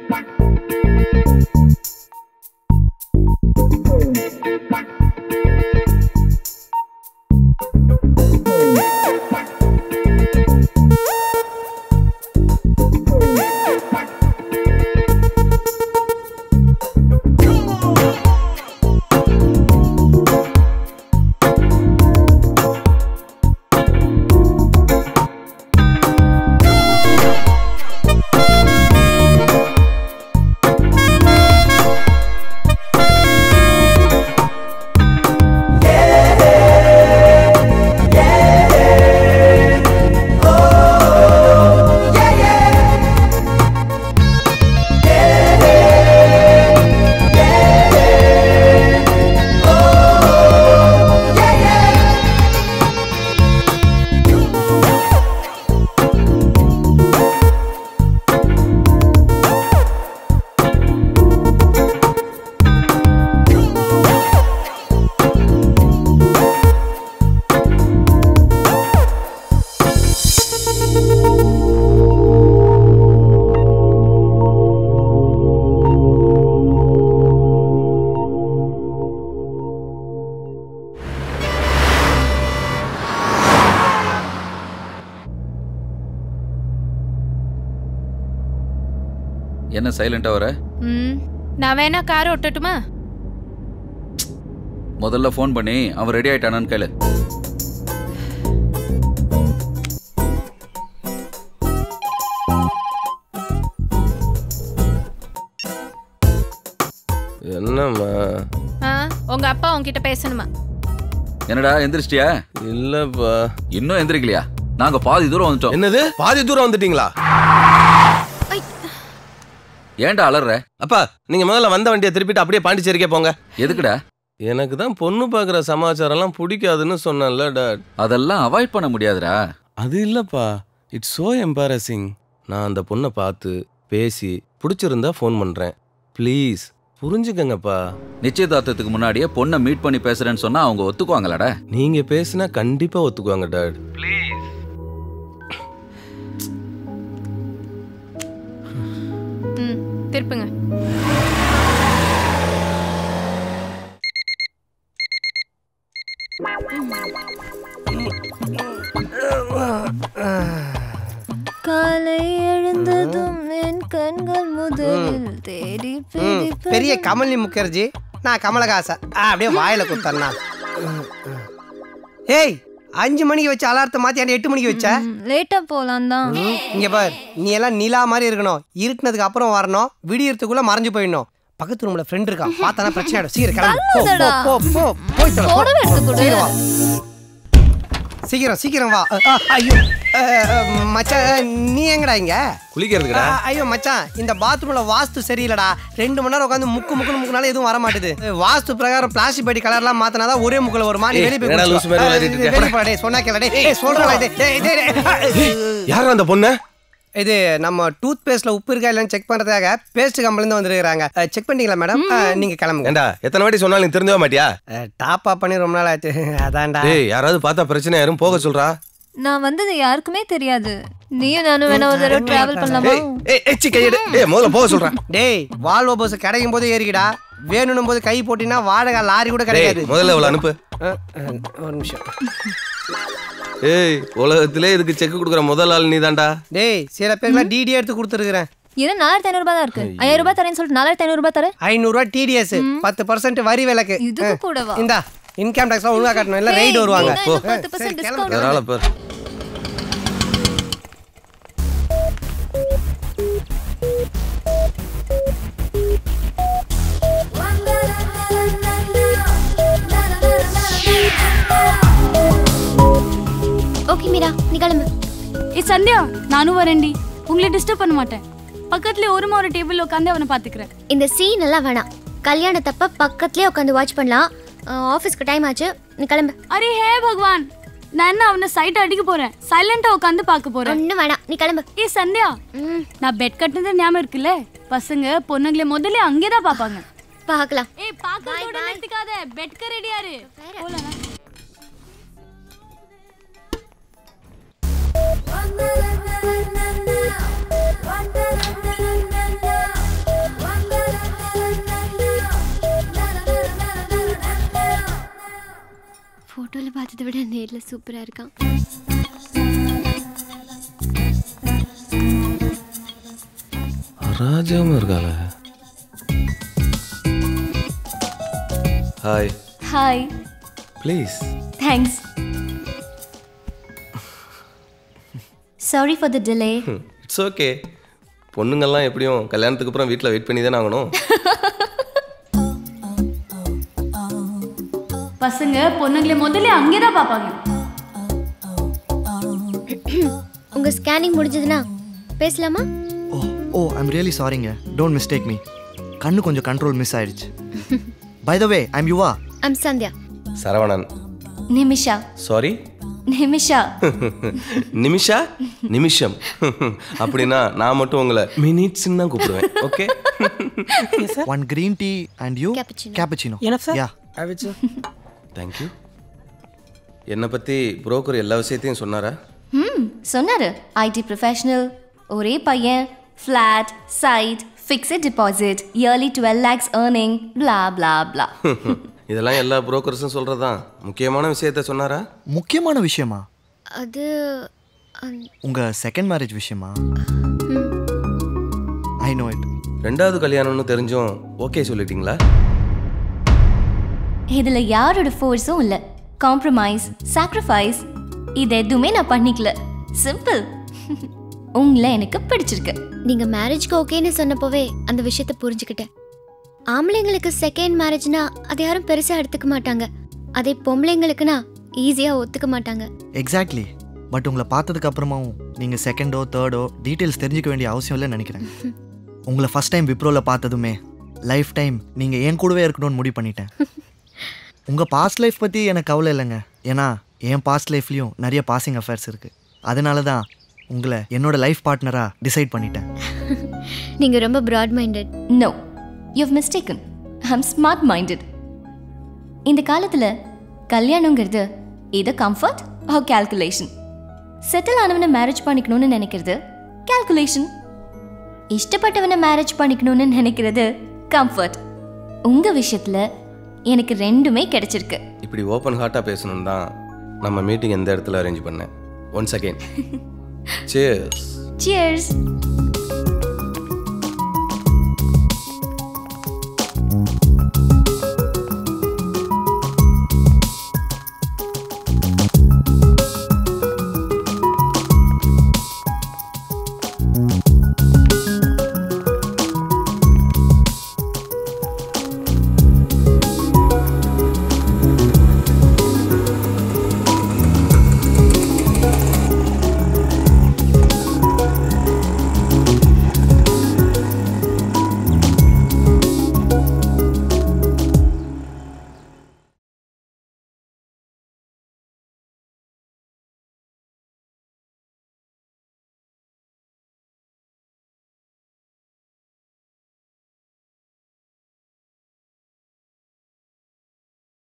என்ன சைலண்டா வர ம் நான் வேணா கார் ஓட்டட்டுமா முதல்ல ஃபோன் பண்ணி அவன் ரெடி ஆயிட்டானான்னு கேளு என்னம்மா ஆ உங்க அப்பா உன்கிட்ட பேசணுமா என்னடா எந்திரிச்சிட்டியா இல்லப்பா இன்னும் எந்திரிக்கலையா நாங்க பாதி தூரம் வந்துட்டோம் என்னது பாதி தூரம் வந்துட்டீங்களா ஏன்டா அலற அப்பா நீங்க முதல்ல வந்த வண்டியை திருப்பிட்டு அப்படியே பாண்டிச்சேரிக்கே போங்க எதுக்குடா எனக்கு தான் பொண்ணு பார்க்குற சமாச்சாரம்லாம் பிடிக்காதுன்னு சொன்னேன்ல டாட் அதெல்லாம் அவாய்ட் பண்ண முடியாதுடா அது இல்லப்பா இட்ஸ் சோ எம்பாரசிங் நான் அந்த பொண்ணை பார்த்து பேசி பிடிச்சிருந்தா ஃபோன் பண்றேன் ப்ளீஸ் புரிஞ்சுக்கங்கப்பா நிச்சயதார்த்தத்துக்கு முன்னாடியே பொண்ணை மீட் பண்ணி பேசுறேன்னு சொன்னா அவங்க ஒத்துக்குவாங்களாடா நீங்க பேசினா கண்டிப்பா ஒத்துக்குவாங்க டாட் ம் திருப்புங்க காலை எழுந்ததும் என் கண்கள் முதலில் தேடி ம், பெரிய கமலி முகர்ஜி நான் கமலஹாசன் ஆ, அப்படியே வாயில குத்தண்ணா ஏய் அஞ்சு மணிக்கு வச்ச அலாரத்தை மாத்தி ஏன்டா எட்டு மணிக்கு வச்ச லேட்டா போலாம் தான் ம், இங்க பார் நீ எல்லாம் நிலா மாதிரி இருக்கணும் இருட்டினதுக்கு அப்புறம் வரணும் விடியறதுக்குள்ள மறைஞ்சு போயிடணும் பக்கத்து ரூம்ல ஃப்ரெண்ட் இருக்கான் பார்த்தானா பிரச்சனை ஆயிடும் சீக்கிரம் கிளம்பு போ, போ, போ போ போய் தொலை, போ, புடவை எடுத்து கொடு. சீக்கிரம் வா சீக்கிரம் சீக்கிரம் வா அ, ஐயோ அ, அ, மச்சான் நீ எங்கடா இங்க குளிக்கிறதுக்குடா ஆ, ஐயோ மச்சான் இந்த பாத்ரூம்ல வாஸ்து சரியில்லடா ரெண்டு மணி நேரம் உட்காந்து முக்கு முக்குன்னு முக்குனால எதுவும் வர மாட்டுது வாஸ்து பிரகாரம் பிளாஸ்டிக் பெட்டி கலர்லாம் மாத்தினாதான் ஒரே முக்குல ஒரு மாதிரி ஏய், வெளியே போய் என்னடா குடிச்சுக்கோ. லூசு மாதிரி ஆ, விளையாடிட்டு இருக்க? வெளியே போடா, டேய், சொன்னா கேளடா டேய் ஏய், சொல்றேன்டா, டேய், டேய், டேய், டேய். யார் அந்த பொண்ணு இது நம்ம டூத் பேஸ்ட்ல உப்பு இருக்கா இல்லைன்னு செக் பண்றதுக்காக பேஸ்ட் கம்பெனில வந்துருக்காங்க செக் பண்ணிட்டீங்களா மேடம் ஆ, நீங்க கிளம்புங்க ஏண்டா எத்தனை வாட்டி சொன்னாலும் நீ திருந்தவே மாட்டியா டாப் அப் பண்ணி ரொம்ப நாள் ஆச்சு அதான்டா ஏய் யாராவது பார்த்தா பிரச்சனை யாரும் போக சொல்றா நான் வந்தது யாருக்குமே தெரியாது நீயும் நானும் வேணா ஒரு தடவை டிராவல் பண்ணலாமா ஏய் ஏய் எச்சி கையெடு ஏய் முதல்ல போக சொல்றேன் டேய் வால்வோ பஸ் கிடைக்கும் போது ஏறிக்கிடா வேணும்னும் போது கை போட்டினா வாடகை லாரி கூட கிடைக்காது டேய் முதல்ல இவ்வளவு அனுப்பு ஆ, ஆ, ஒரு நிமிஷம் ஏய் உலகத்திலே இதுக்கு செக் கொடுக்குற முதல் ஆள் நீதான்டா டேய் சில பேர்லாம் டிடி எடுத்து கொடுத்துருக்குறேன் இது நாலாயிரத்தி ஐநூறு ரூபாய் தான் இருக்கு ஐயாயிரம் ரூபாய் தரேன்னு சொல்லிட்டு நாலாயிரத்தி ஐநூறு ரூபாய் தரேன் ஐநூறுரூவா டிடிஎஸ் பத்து பர்சன்ட் வரி விலக்கு இதுக்கு கூடவா இந்தா இன்கம் டேக்ஸ் ஒழுங்கா கட்டணும் இல்ல ரைடு வருவாங்க ஏய், இன்னும் பத்து சரி, percent கிளம்பு. discount. அதனால பேர் ஓகே மீரா நீ கிளம்பு ஏ சந்தியா நானும் வரேன்டி உங்களை டிஸ்டர்ப் பண்ண மாட்டேன் பக்கத்துல ஒருமா ஒரு டேபிள் உட்காந்து அவனை பாத்துக்கிறேன் இந்த சீன் எல்லாம் வேணாம் கல்யாணத்தப்ப பக்கத்துலயே உட்காந்து வாட்ச் பண்ணலாம் ஆஃபீஸ்க்கு டைம் ஆச்சு நீ கிளம்பு அரே ஹே பகவான் நான் என்ன அவனை சைட் அடிக்க போறேன் சைலண்டா உட்காந்து பார்க்க போறேன் ஒன்றும் வேணாம் நீ கிளம்பு ஏ சந்தியா ம் நான் பெட் கட்டினது ஞாபகம் இருக்குல்ல பசங்க பொண்ணுங்களை முதல்ல அங்கேதான் பாப்பாங்க பார்க்கலாம் ஏய் பாக்கறதோட நிறுத்திக்காத பெட்க்கு ரெடியாரு போலாம் பார்த்ததை விட நேர்ல சூப்பரா இருக்கான் ராஜாவும் இருக்காள hi hi please thanks sorry for the delay it's okay பொண்ணுங்கெல்லாம் எப்படியும் கல்யாணத்துக்கு அப்புறம் வீட்டில் வெயிட் பண்ணி தானே ஆகணும் பசங்க பொண்ணுங்களை முதல்ல அங்கே தான் பார்ப்பாங்க உங்க ஸ்கேனிங் முடிஞ்சதுன்னா பேசலாமா ஓ ஓ ஐம் ரியலி சாரிங்க டோன்ட் மிஸ்டேக் மீ கண்ணு கொஞ்சம் கண்ட்ரோல் மிஸ் ஆயிடுச்சு by the way I'm Yuva I'm Sandhya Saravanan Nimisha sorry Nimisha Nimisha நிமிஷம் அப்படின்னா நான் மட்டும் உங்களை மினிட்ஸ்ன்னு தான் கூப்பிடுவேன் okay one green tea and you Cappuccino. Cappuccino Enough, sir? Yeah thank you என்னை பற்றி புரோக்கர் எல்லா விஷயத்தையும் சொன்னாரா ம் சொன்னாரு ஐடி ப்ரொஃபஷனல் ஒரே பையன் flat site fixed deposit yearly twelve lakhs earning blah blah blah இதெல்லாம் எல்லா புரோக்கர்ஸும் சொல்கிறது தான் முக்கியமான விஷயத்த சொன்னாரா முக்கியமான விஷயமா அது அந்த- உங்க செகண்ட் மேரேஜ் விஷயமா ஐ நோ இட் ரெண்டாவது கல்யாணம்னு தெரிஞ்சும் ஓகே சொல்லிட்டீங்களா இதுல யாரோட ஃபோர்ஸும் இல்ல காம்ப்ரமைஸ் சாக்ரிஃபைஸ் இது எதுவுமே நான் பண்ணிக்கல சிம்பிள் உங்களை எனக்கு பிடிச்சிருக்கு நீங்க மேரேஜ்க்கு ஓகேன்னு சொன்னப்போவே அந்த விஷயத்த புரிஞ்சுக்கிட்டேன் ஆம்பளைங்களுக்கு செகண்ட் மேரேஜ்னா அதை யாரும் பெருசா எடுத்துக்க மாட்டாங்க அதே பொம்பளைங்களுக்குனா ஈஸியா ஒத்துக்க மாட்டாங்க எக்ஸாக்ட்லி பட் உங்களை பார்த்ததுக்கு அப்புறமாவும் நீங்க செகண்டோ தேர்டோ டீட்டெயில்ஸ் தெரிஞ்சுக்க வேண்டிய அவசியம் இல்லைன்னு நினைக்கிறேன் உங்களை ஃபர்ஸ்ட் டைம் விப்ரோல பார்த்ததுமே லைஃப் டைம் நீங்க என் கூடவே இருக்கணும்னு முடிவு பண்ணிட்டேன் உங்க பாஸ்ட் லைஃப் பத்தி எனக்கு கவலை இல்லைங்க ஏன்னா என் பாஸ்ட் லைஃப்லயும் நிறைய பாசிங் அஃபேர்ஸ் இருக்கு அதனால தான் உங்களை என்னோட லைஃப் பார்ட்னரா டிசைட் பண்ணிட்டேன் நீங்க ரொம்ப broad minded no you've mistaken I'm smart minded இந்த காலத்துல கல்யாணங்கிறது இது கம்ஃபர்ட் ஆர் கால்குலேஷன் செட்டில் ஆனவனை மேரேஜ் பண்ணிக்கணும்னு நினைக்கிறது கால்குலேஷன் இஷ்டப்பட்டவனை மேரேஜ் பண்ணிக்கணும்னு நினைக்கிறது கம்ஃபர்ட் உங்க விஷயத்துல எனக்கு ரெண்டுமே கிடைச்சிருக்கு இப்படி ஓப்பன் ஹார்ட்டாக பேசணும் தான் நம்ம மீட்டிங் எந்த இடத்துல அரேஞ்ச் பண்ணேன் ஒன்ஸ் அகெயின் சேஸ் சியர்ஸ் Cheers.